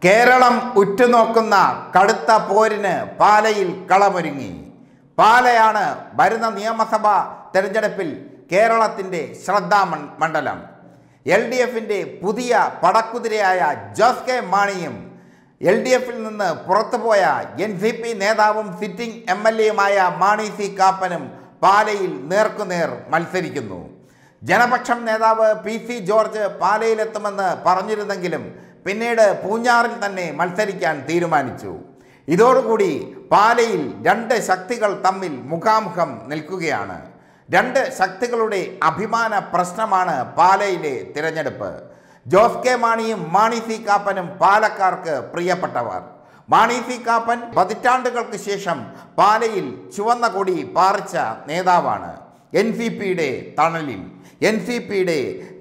കേരളം ഉറ്റുനോക്കുന്ന കടുത്ത പോരിന് പാലയിൽ കളമൊരുങ്ങി പാലയാണ് വരുന്ന നിയമസഭാ തെരഞ്ഞെടുപ്പിൽ കേരളത്തിൻ്റെ ശ്രദ്ധാ മൺ- മണ്ഡലം എൽ ഡി എഫിൻ്റെ പുതിയ പടക്കുതിരയായ ജോസ് കെ മാണിയും എൽ ഡി എഫിൽ നിന്ന് പുറത്തുപോയ എൻ സി പി നേതാവും സിറ്റിംഗ് എം എൽ എയുമായ മാണി സി കാപ്പനും പാലയിൽ നേർക്കുനേർ മത്സരിക്കുന്നു ജനപക്ഷം നേതാവ് പി സി ജോർജ് പാലയിലെത്തുമെന്ന് പറഞ്ഞിരുന്നെങ്കിലും പിന്നീട് പൂഞ്ഞാറിൽ തന്നെ മത്സരിക്കാൻ തീരുമാനിച്ചു ഇതോടുകൂടി പാലയിൽ രണ്ട് ശക്തികൾ തമ്മിൽ മുഖാമുഖം നിൽക്കുകയാണ് രണ്ട് ശക്തികളുടെ അഭിമാന പ്രശ്നമാണ് പാലയിലെ തിരഞ്ഞെടുപ്പ് ജോസ് കെ മാണിയും മാണി സി കാപ്പനും പാലക്കാർക്ക് പ്രിയപ്പെട്ടവർ മാണി സി കാപ്പൻ പതിറ്റാണ്ടുകൾക്ക് ശേഷം പാലയിൽ ചുവന്ന കൊടി പാറിച്ച നേതാവാണ് എൻ സി പിയുടെ തണലിൽ എൻ സി പിയുടെ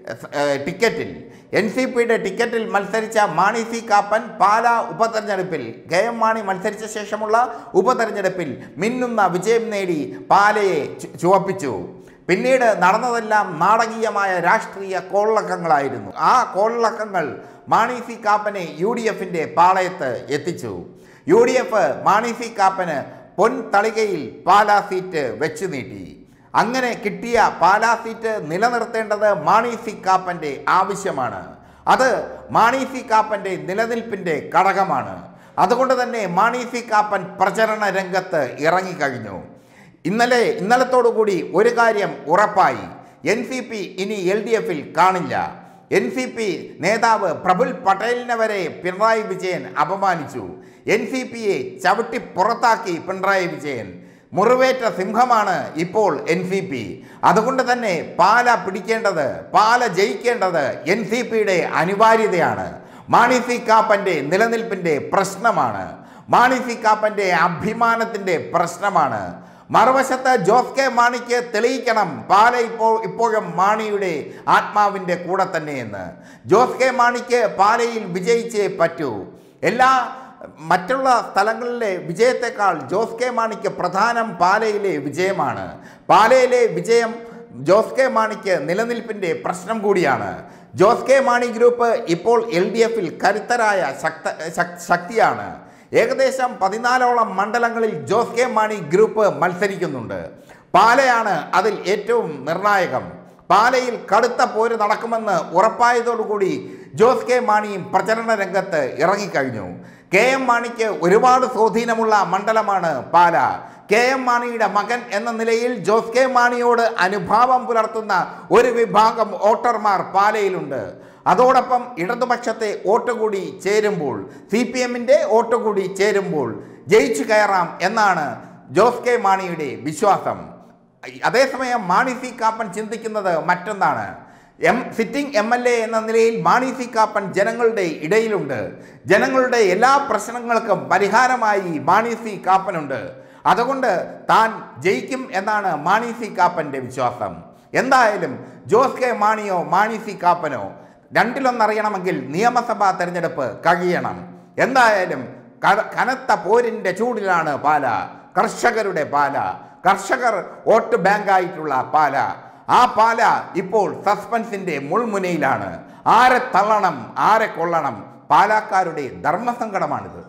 ടിക്കറ്റിൽ എൻ സി പിയുടെ ടിക്കറ്റിൽ മത്സരിച്ച മാണി സി കാപ്പൻ പാല ഉപതെരഞ്ഞെടുപ്പിൽ കെ എം മാണി മത്സരിച്ച ശേഷമുള്ള ഉപതെരഞ്ഞെടുപ്പിൽ മിന്നുന്ന വിജയം നേടി പാലയെ ചു- ചുവപ്പിച്ചു പിന്നീട് നടന്നതെല്ലാം നാടകീയമായ രാഷ്ട്രീയ കോളിളക്കങ്ങളായിരുന്നു ആ കോളിളക്കങ്ങൾ മാണി സി കാപ്പനെ യു ഡി എഫിൻ്റെ പാളയത്ത് എത്തിച്ചു U D F Mani C കാപ്പന് പൊൻ തളികയിൽ പാലാ സീറ്റ് വെച്ചു നീട്ടി അങ്ങനെ കിട്ടിയ പാലാ സീറ്റ് നിലനിർത്തേണ്ടത് മാണി സി കാപ്പൻ്റെ ആവശ്യമാണ് അത് മാണി സി കാപ്പൻ്റെ നിലനിൽപ്പിൻ്റെ ഘടകമാണ് അതുകൊണ്ട് തന്നെ മാണി സി കാപ്പൻ പ്രചരണ രംഗത്ത് ഇറങ്ങിക്കഴിഞ്ഞു ഇന്നലെ ഇന്നലത്തോടുകൂടി ഒരു കാര്യം ഉറപ്പായി എൻ സി പി ഇനി എൽ ഡി എഫിൽ കാണില്ല എൻ സി പി നേതാവ് പ്രഫുൽ പട്ടേലിനെ വരെ പിണറായി വിജയൻ അപമാനിച്ചു എൻ സി പിയെ ചവിട്ടി പുറത്താക്കി പിണറായി വിജയൻ മുറിവേറ്റ സിംഹമാണ് ഇപ്പോൾ എൻ സി പി അതുകൊണ്ട് തന്നെ പാല പിടിക്കേണ്ടത് പാല ജയിക്കേണ്ടത് എൻ സി പിയുടെ അനിവാര്യതയാണ് മാണി സി കാപ്പൻ്റെ നിലനിൽപ്പിൻ്റെ പ്രശ്നമാണ് മാണി സി കാപ്പൻ്റെ അഭിമാനത്തിൻ്റെ പ്രശ്നമാണ് മറുവശത്ത് ജോസ് കെ മാണിക്ക് തെളിയിക്കണം പാല ഇപ്പോൾ ഇപ്പോഴും മാണിയുടെ ആത്മാവിൻ്റെ കൂടെ തന്നെയെന്ന് ജോസ് കെ മാണിക്ക് പാലയിൽ വിജയിച്ചേ പറ്റൂ എല്ലാ മറ്റുള്ള സ്ഥലങ്ങളിലെ വിജയത്തെക്കാൾ ജോസ് കെ മാണിക്ക് പ്രധാനം പാലയിലെ വിജയമാണ് പാലയിലെ വിജയം ജോസ് കെ മാണിക്ക് നിലനിൽപ്പിൻ്റെ പ്രശ്നം കൂടിയാണ് ജോസ് കെ മാണി ഗ്രൂപ്പ് ഇപ്പോൾ എൽ ഡി എഫിൽ കരുത്തരായ ശക്ത ശക്- ശക്തിയാണ് ഏകദേശം പതിനാലോളം മണ്ഡലങ്ങളിൽ ജോസ് കെ മാണി ഗ്രൂപ്പ് മത്സരിക്കുന്നുണ്ട് പാലയാണ് അതിൽ ഏറ്റവും നിർണായകം പാലയിൽ കടുത്ത പോര് നടക്കുമെന്ന് ഉറപ്പായതോടുകൂടി ജോസ് കെ മാണിയും പ്രചരണ രംഗത്ത് ഇറങ്ങിക്കഴിഞ്ഞു കെ എം മാണിക്ക് ഒരുപാട് സ്വാധീനമുള്ള മണ്ഡലമാണ് പാല കെ എം മാണിയുടെ മകൻ എന്ന നിലയിൽ ജോസ് കെ മാണിയോട് അനുഭാവം പുലർത്തുന്ന ഒരു വിഭാഗം വോട്ടർമാർ പാലയിലുണ്ട് അതോടൊപ്പം ഇടതുപക്ഷത്തെ വോട്ട് കൂടി ചേരുമ്പോൾ സി പി എമ്മിൻ്റെ വോട്ട് കൂടി ചേരുമ്പോൾ ജയിച്ചു കയറാം എന്നാണ് ജോസ് കെ മാണിയുടെ വിശ്വാസം അതേസമയം മാണി സി കാപ്പൻ ചിന്തിക്കുന്നത് മറ്റൊന്നാണ് M sitting M L A എന്ന നിലയിൽ മാണി സി കാപ്പൻ ജനങ്ങളുടെ ഇടയിലുണ്ട് ജനങ്ങളുടെ എല്ലാ പ്രശ്നങ്ങൾക്കും പരിഹാരമായി മാണി സി കാപ്പനുണ്ട് അതുകൊണ്ട് താൻ ജയിക്കും എന്നാണ് മാണി സി കാപ്പൻ്റെ വിശ്വാസം എന്തായാലും ജോസ് കെ മാണിയോ മാണി സി കാപ്പനോ രണ്ടിലൊന്നറിയണമെങ്കിൽ നിയമസഭാ തെരഞ്ഞെടുപ്പ് കഴിയണം എന്തായാലും ക- കനത്ത പോരിൻ്റെ ചൂടിലാണ് പാല കർഷകരുടെ പാല കർഷകർ വോട്ട് ബാങ്കായിട്ടുള്ള പാല ആ പാല ഇപ്പോൾ സസ്പെൻസിന്റെ മുൾമുനയിലാണ് ആരെ തള്ളണം ആരെ കൊള്ളണം പാലാക്കാരുടെ ധർമ്മസങ്കടമാണിത്